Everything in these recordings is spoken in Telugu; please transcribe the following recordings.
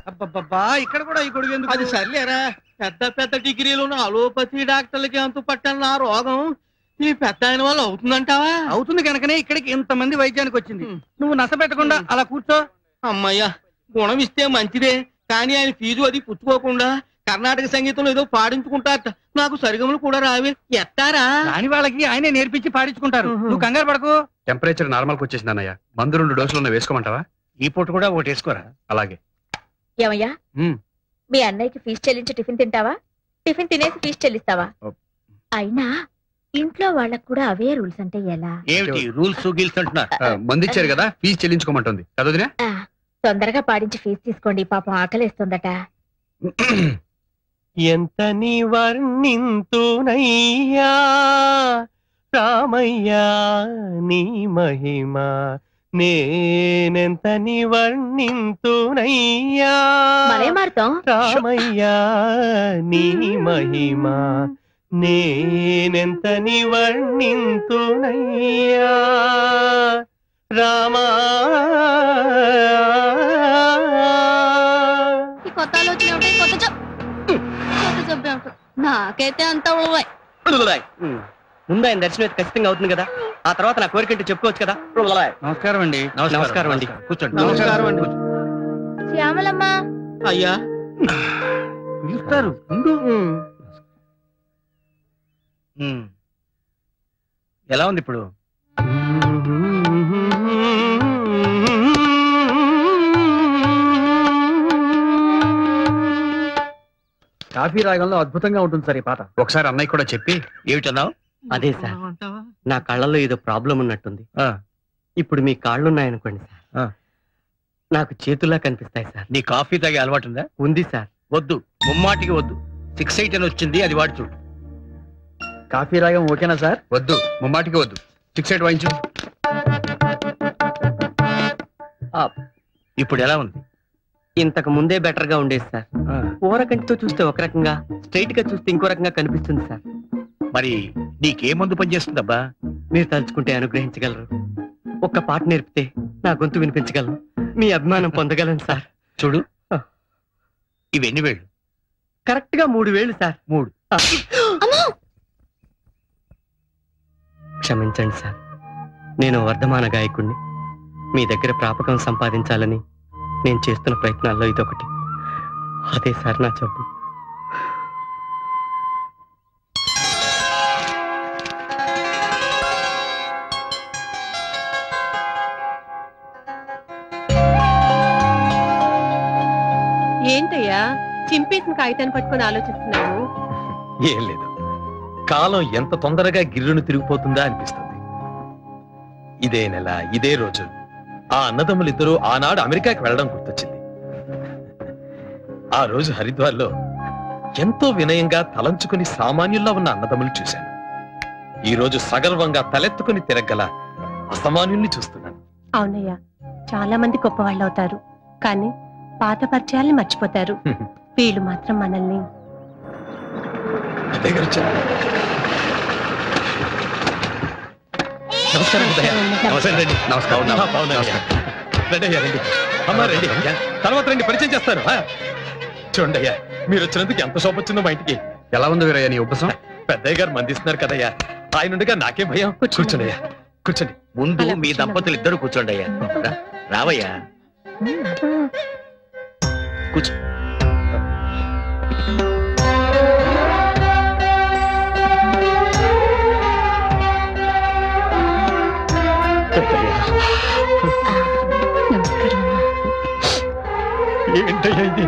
అబ్బబ్బబ్బా ఇక్కడ కూడా ఈ గొడుగు ఎందుకు అది సర్లేరా పెద్ద పెద్ద డిగ్రీలు ఉన్న అలోపతి డాక్టర్లకి అంతు పట్టని నా రోగం ఈ పెద్ద ఆయన వల్ల అవుతుందంటావా అవుతుంది కనుకనే ఇక్కడికి ఇంతమంది వైద్యానికి వచ్చింది నువ్వు నస పెట్టకుండా అలా కూర్చో అమ్మయ్యా గుణం ఇస్తే మంచిదే కానీ ఆయన ఫీజు అది పుచ్చుకోకుండా కర్ణాటక సంగీతంలో ఏదో పాడించుకుంటారట నాకు సరిగములు కూడా రావే ఎత్తారా రాని వాళ్ళకి ఆయనే నేర్పించి పాడించుకుంటారు ఉహు. నువ్వు కంగారు పడకు టెంపరేచర్ నార్మల్కి వచ్చేసింది అన్నయ్య మందు రెండు డోసులు ఉన్న వేసుకోమంటావా ఈ పూట కూడా ఒకటి వేసుకోరా అలాగే ఏమయ్యా మ్మ్. మీ అన్నయ్యకి ఫీజు చెల్లించి టిఫిన్ తింటావా టిఫిన్ తినేసి ఫీజు చెల్లిస్తావా ఓ. అయినా ఇంట్లో వాళ్ళకు కూడా అవే రూల్స్ అంటే ఎలా ఏమిటి రూల్స్ గిల్స్ అంటున్నారు ఆ, మందు ఇచ్చారు కదా ఫీజు చెల్లించుకోమంటుంది కదొదినా ఆ, తొందరగా పాడించి ఫీజు తీసుకోండి పాపం ఆకలేస్తుందట ఎంత నీ వర్ణింతునయ్యా రామయ్యా నీ మహిమ నేనెంత నీ వర్ణింతునయ్యా మరే మారుతాం రామయ్యా నీ మహిమ నేనెంత నీ వర్ణింతునయ్యా రామా ఈ కొత్త ఆలోచన ఏమిటి? కొత్త జబ్ కొత్త జబ్బు ఏమిటి? నాకైతే అంత ఉడవాయి ముందు ఆయన దర్శనం అయితే ఖచ్చితంగా అవుతుంది కదా ఆ తర్వాత నా కోరిక అంటే చెప్పుకోవచ్చు కదా నమస్కారం అండి నమస్కారం అండి. కూర్చోండి నమస్కారం అండి. శ్యామలమ్మ అయ్యా పిలుస్తారు ఉండు. ఉమ్. ఎలా ఉంది ఇప్పుడు కాఫీ రాగంలో అద్భుతంగా ఉంటుంది సార్ ఈ పాట ఒకసారి అన్నయ్య కూడా చెప్పి ఏమిటన్నావు అదే సార్ నా కళ్ళలో ఏదో ప్రాబ్లం ఉన్నట్టుంది ఆ. ఇప్పుడు మీ కాళ్ళున్నాయనుకోండి ఆ. సార్ నాకు చేతుల్లా కనిపిస్తాయి సార్ నీ కాఫీ తాగే అలవాటు ఉందా ఉంది సార్ వద్దు ముమ్మాటికి వద్దు సిక్స్ ఎయిట్ అని వచ్చింది అది వాడి చూడు కాఫీ రాగం ఓకేనా సార్ వద్దు ముమ్మాటికి వద్దు సిక్స్ ఎయిట్ వాయించు ఇప్పుడు ఎలా ఉంది ఇంతకు ముందే బెటర్ గా ఉండేది సార్ ఆ, ఊరకంటితో చూస్తే ఒక రకంగా స్ట్రైట్ గా చూస్తే ఇంకో రకంగా కనిపిస్తుంది సార్ మరి నీకే మందు పనిచేస్తుందబ్బా మీరు తలుచుకుంటే అనుగ్రహించగలరు ఒక్క పాట నేర్పితే నా గొంతు వినిపించగలను మీ అభిమానం పొందగలను సార్ చూడు ఆ. ఇవన్నీ వేళ్ళు కరెక్ట్ గా మూడు వేలు సార్ మూడు ఆ. అమ్మో క్షమించండి సార్ నేను వర్ధమాన గాయకుణ్ణి మీ దగ్గర ప్రాపకం సంపాదించాలని నేను చేస్తున్న ప్రయత్నాల్లో ఇదొకటి అదే సార్ నా జబ్బు ఏంటయ్యా చింపేసిన కాగితాన్ని పట్టుకొని ఆలోచిస్తున్నావు ఏం లేదు కాలం ఎంత తొందరగా గిర్రును తిరిగిపోతుందా అనిపిస్తుంది ఇదే నెల ఇదే రోజు ఆ అన్నదమ్ములిద్దరూ ఆనాడు అమెరికాకి వెళ్ళడం గుర్తొచ్చింది ఆ రోజు హరిద్వార్లో ఎంతో వినయంగా తలంచుకుని సామాన్యుల్లా ఉన్న అన్నదమ్ములు చూశాను ఈ రోజు సగర్వంగా తలెత్తుకుని తిరగల అసమాన్యుల్ని చూస్తున్నాను అవునయ్యా చాలా మంది గొప్ప వాళ్ళు అవుతారు కానీ పాత పరిచయాల్ని మర్చిపోతారు వీళ్ళు మాత్రం మనల్ని అదే గారు వచ్చారు. నమస్కారం దయ. నమస్కారం రండి నమస్కారం. ఆ, బాగున్నాను అయ్యా. రండి అయ్యా రండి అమ్మా రండి అయ్యా. తర్వాత రండి పరిచయం చేస్తాను ఆ. చూడండి అయ్యా మీరు వచ్చినందుకు ఎంత శోభ వచ్చిందో మా ఇంటికి ఎలా ఉంది వీరయ్య నీ ఉపసం పెద్దయ్య గారు మందిస్తున్నారు కదయ్యా ఆయన ఉండగా నాకేం భయం కూర్చోండి. కూర్చోండి అయ్యా కూర్చోండి ముందు అలా మీ కూర్చోండి. దంపతులు ఇద్దరు కూర్చోండి అయ్యా రా, రావయ్యా కూర్చో పెద్దయ్య నమస్కారం ఏంటయ్యా ఇది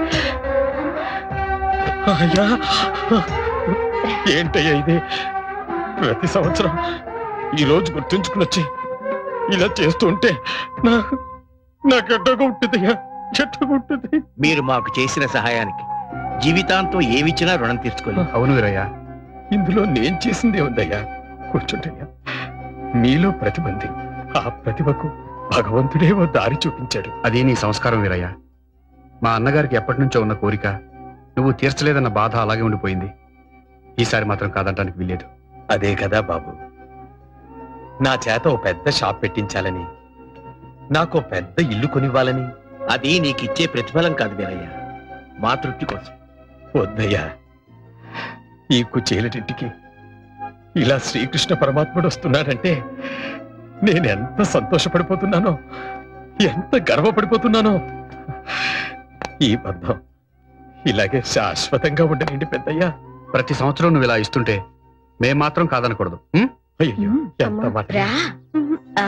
అయ్యా ఏంటయ్యా ఇది ప్రతి సంవత్సరం ఈ రోజు గుర్తుంచుకుని వచ్చి ఇలా చేస్తూ ఉంటే నా నాకు ఎట్టగా ఉంటుందయ్యా ఎట్టగా ఉంటుంది మీరు మాకు చేసిన సహాయానికి జీవితాంతం ఏమిచ్చినా రుణం తీర్చుకోలేదు అవును వీరయ్య ఇందులో నేను చేసింది ఉందయ్యా కూర్చుంటయ్యా మీలో ప్రతిభ ఉంది ఆ ప్రతిభకు భగవంతుడే ఓ దారి చూపించాడు అది నీ సంస్కారం వీరయ్య మా అన్నగారికి ఎప్పటి నుంచో ఉన్న కోరిక నువ్వు తీర్చలేదన్న బాధ అలాగే ఉండిపోయింది ఈసారి మాత్రం కాదంటానికి వీల్లేదు అదే కదా బాబు నా చేత ఓ పెద్ద షాప్ పెట్టించాలని నాకు ఓ పెద్ద ఇల్లు కొనివ్వాలని అది నీకిచ్చే ప్రతిఫలం కాదు వీరయ్య మా తృప్తి కోసం వద్దయ్యా ఈ కుచేలటింటికి ఇలా శ్రీకృష్ణ పరమాత్ముడు వస్తున్నాడంటే నేను ఎంత సంతోషపడిపోతున్నానో ఎంత గర్వపడిపోతున్నానో ఈ బంధం ఇలాగే శాశ్వతంగా ఉండనండి పెద్దయ్యా ప్రతి సంవత్సరం నువ్వు ఇలా ఇస్తుంటే మేం మాత్రం కాదనకూడదు ఉం? అయ్యో ఎంత మాట రా ఆ.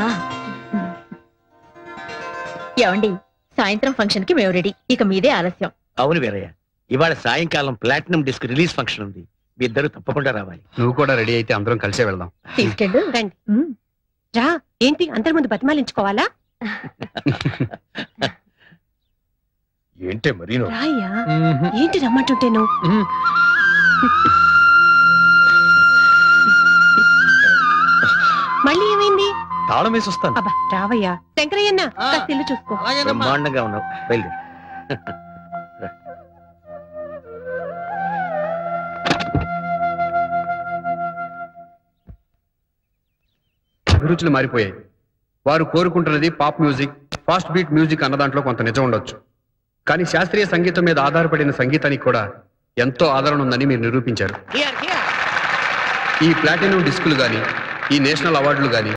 ఏమండి సాయంత్రం ఫంక్షన్ కి మేము రెడీ ఇక మీదే ఆలస్యం అవును వీరయ్య ఇవాళ సాయంకాలం ప్లాటినం డిస్క్ రిలీజ్ ఫంక్షన్ ఉంది మీ ఇద్దరు తప్పకుండా రావాలి నువ్వు కూడా రెడీ అయితే అందరం కలిసే వెళ్దాం తీసుకెళ్ళు రండి ఉమ్. రా ఏంటి అందరి ముందు బతిమాలించుకోవాలా ఏంటే మరీను రాయ్యా ఏంటి రమ్మంటుంటేను మళ్ళీ ఏమైంది తాళం వేసి వస్తాను అబ్బా రావయ్యా శంకరయ్యన్న ఆ. కాస్త ఇల్లు చూసుకో అలాగేనమ్మా బ్రహ్మాండంగా ఉన్నావు బయలుదేరు అభిరుచులు మారిపోయాయి వారు కోరుకుంటున్నది pop music fast beat music అన్న దాంట్లో కొంత నిజం ఉండొచ్చు కానీ శాస్త్రీయ సంగీతం మీద ఆధారపడిన సంగీతానికి కూడా ఎంతో ఆదరణ ఉందని మీరు నిరూపించారు ఈ ప్లాటినం డిస్కులు గాని ఈ నేషనల్ అవార్డులు గాని